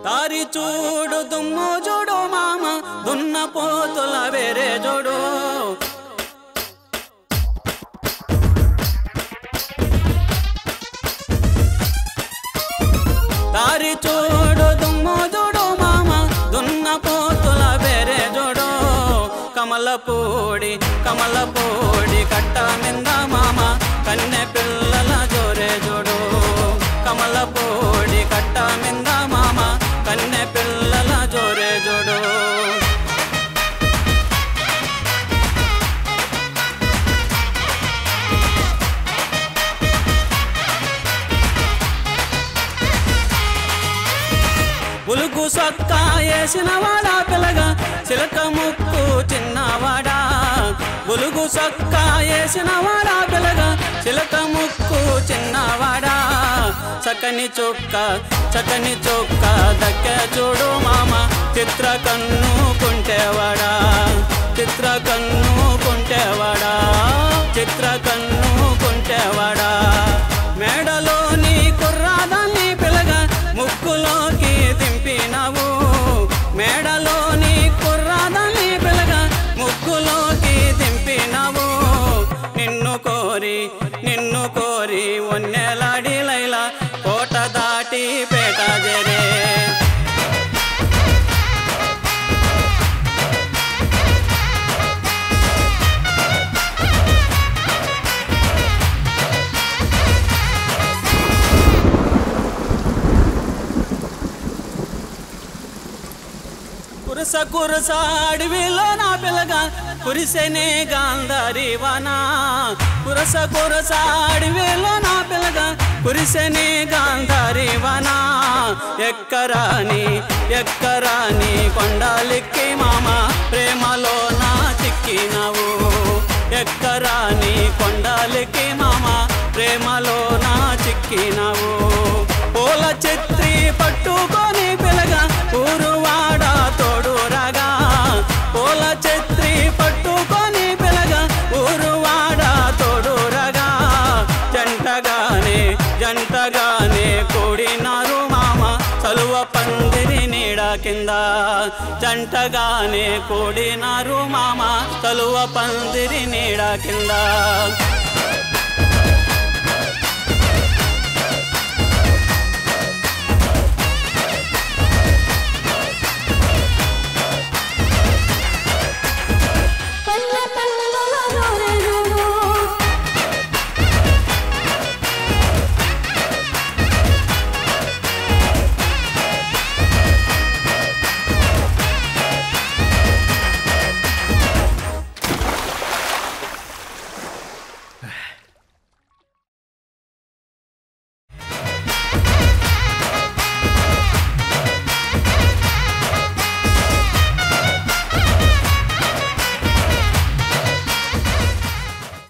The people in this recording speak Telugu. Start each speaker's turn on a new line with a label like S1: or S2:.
S1: దారి చూడు దుమ్ము చూడు మామ దున్న పోతుల వేరే చూడు దారి చూడు దుమ్ము చూడు మామ దున్న పోతుల వేరే చూడు కమలపూడి కమలపూడి కట్ట మింద మామ కన్నె పిల్లల జోరే చూడు కమలపూడి కట్ట మింద మామ కన్నె పిల్లల జోరే చూడు ఉలుగు సొక్క వేసిన వాడా పిల్లగా చిలక ముక్కు చిన్నవాడా ఉలుగు సొక్క వేసిన వాడా పిల్లగా చిలక ముక్కు చిన్నవాడా చక్కని చొక్క చక్కని చొక్క దక్క చూడు మామ చిత్ర కన్ను కుంటేవాడా చిత్ర కన్ను కుంటేవాడా చిత్ర కన్ను కుంటేవాడా మేడలోని కుర్రాదాన్ని పిల్లగా ముక్కులోకి దింపినవు మేడలోని కుర్రాదాన్ని పిల్లగా ముక్కులోకి దింపినవు నిన్ను కోరి నిన్ను కోరి ఒన్నెలాడి లైలా కోట దాటి పేట జరే కురస కురస అడవిలో నా పిల్లగా కురిసెనే గాంధారి వానా కురస కురస అడవిలో నా పిల్లగా కురిసెనే గాంధారి వానా ఎక్కరాని ఎక్కరాని కొండాలిక్కి మామ ప్రేమలో నా చిక్కినవు ఎక్కరాని కొండాలిక్కి మామ ప్రేమలో నా చిక్కినవు పూల చిత్రి పట్టుకొని పిలగా ఊరువాడ తోడు రాగా పూల చిత్రి పట్టుకొని పిలగా ఊరువాడ తోడు రాగా జంటగానే జంటగానే కూడినారు మామ చలువ పందిరి నీడ కింద జంటగానే కూడినారు మామ చలువ పందిరి నీడ కింద